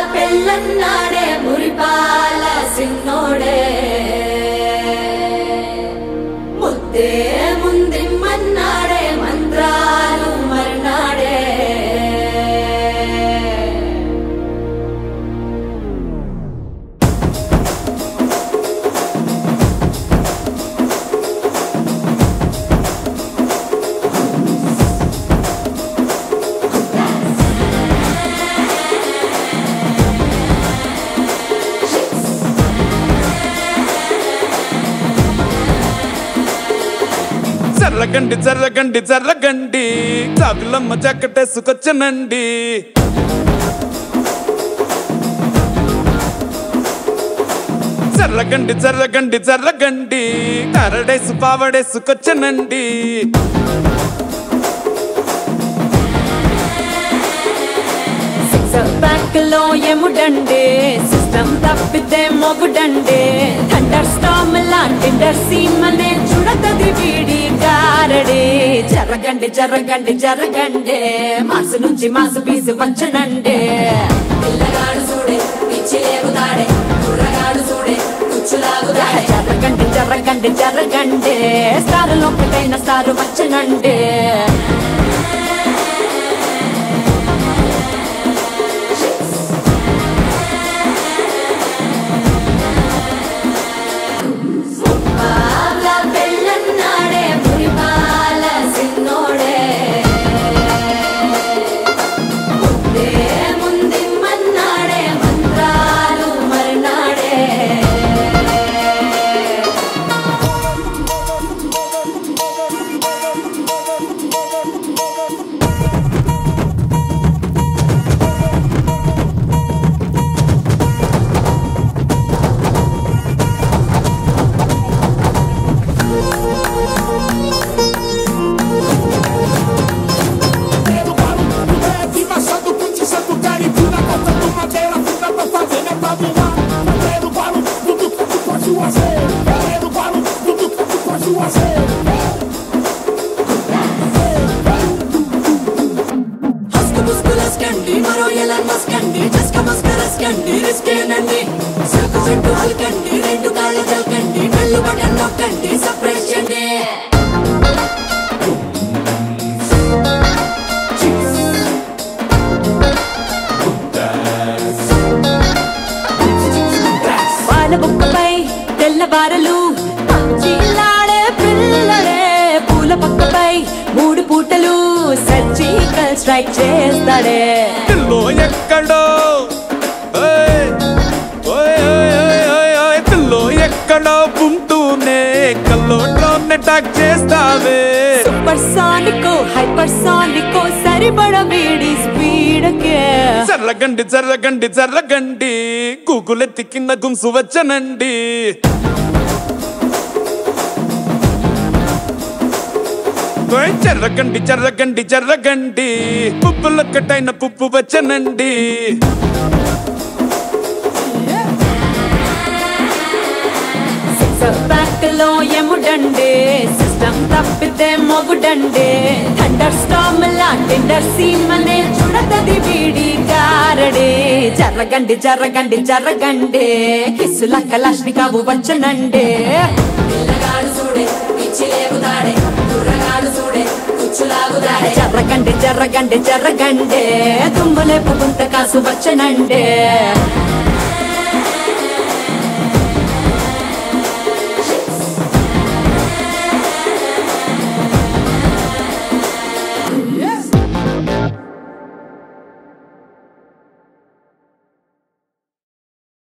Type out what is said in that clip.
పెళ్ళన్నాడే మురిపాల సిన్నోడే ముద్దే ముందిమ్మన్నాడే మంత్రాలు మర్నాడే జర్రగండి జర్రగండి జర్రగండి చాకులమ్మ జక్కటేసుకొచ్చనండి జర్రగండి జర్రగండి జర్రగండి కరడేసు పావడేసుకొచ్చనండి సిక్స్ ప్యాక్ లో ఎముడండే సిస్టమ్ తప్పితే మొగుడండే థండర్ స్టామ్ లాంటి సీమనే చూడతది వీడి గారడే జరగండి జరగండి జరగండి మాసు నుంచి మాసు పీసు వచ్చనండే పిల్లగాడు చూడే పిచ్చి లేగుతాడే కుర్రగాడు చూడే కుచ్చులాగుతాడే జరగండి జరగండి జరగండి స్టార్ లోపటైన స్టార్ వచ్చనండే పాల పెళ్ళన్నాడే మురిపాల సిన్నోడే ముద్దే ముందిమ్మన్నాడే మంత్రాలు మర్నాడే Pelo barulho do rap, Machado Curtiçando Caripina, cortando madeira, funda pra fazer, né, pra voar. Pelo barulho do canto pode o azeiro. Pelo barulho do canto pode o azeiro. హస్కు ముస్కులస్కండి మరో Elon మస్కండి జస్క మస్కరస్కండి రిస్కేనండి silk చుట్టూ హల్కండి రెండు కాళ్ళ జల్కండి కళ్ళు button నొక్కండి suppress చేయండి వాన బుక్కపై తెల్లవారలు పక్షిలాడే పిల్లడే పూల పక్కపై మూడు పూటలు సర్జికల్ స్ట్రైక్ చేస్తాడే పిల్లో ఎక్కడో ఓయ్, ఓయ్, ఓయ్, ఓయ్, ఓయ్, ఓయ్, పిల్లో ఎక్కడో ఉంటూనే కల్లోట్లోనే టాక్ చేస్తావే సూపర్ సానికో హైపర్ సానికో సరిపడ వీడి స్పీడ్ కే జర్రగండి జర్రగండి జర్రగండి గూగులెత్తి కింద గుంసు వచ్చనండి ఓయ్ జర్రగండి జర్రగండి జర్రగండి పుప్పులొక్కటైన పుప్పు వచ్చనండి బ్యాక్ లో ఎముడండే సిస్టమ్ తప్పితే మొగుడండే థండర్ స్టామ్ లాంటి సీమనే చూడతది వీడి గారడే జరగండి జరగండి జరగండి కిస్సుల కలాష్నికావు వచ్చనండే పిల్లగాడు చూడే పిచ్చి లేగుతాడే కుర్రగాడు చూడే కుచ్చులాగుతాడే జరగండి జరగండి జరగండి దుమ్ములేపు గుంత కాసు వచ్చనండే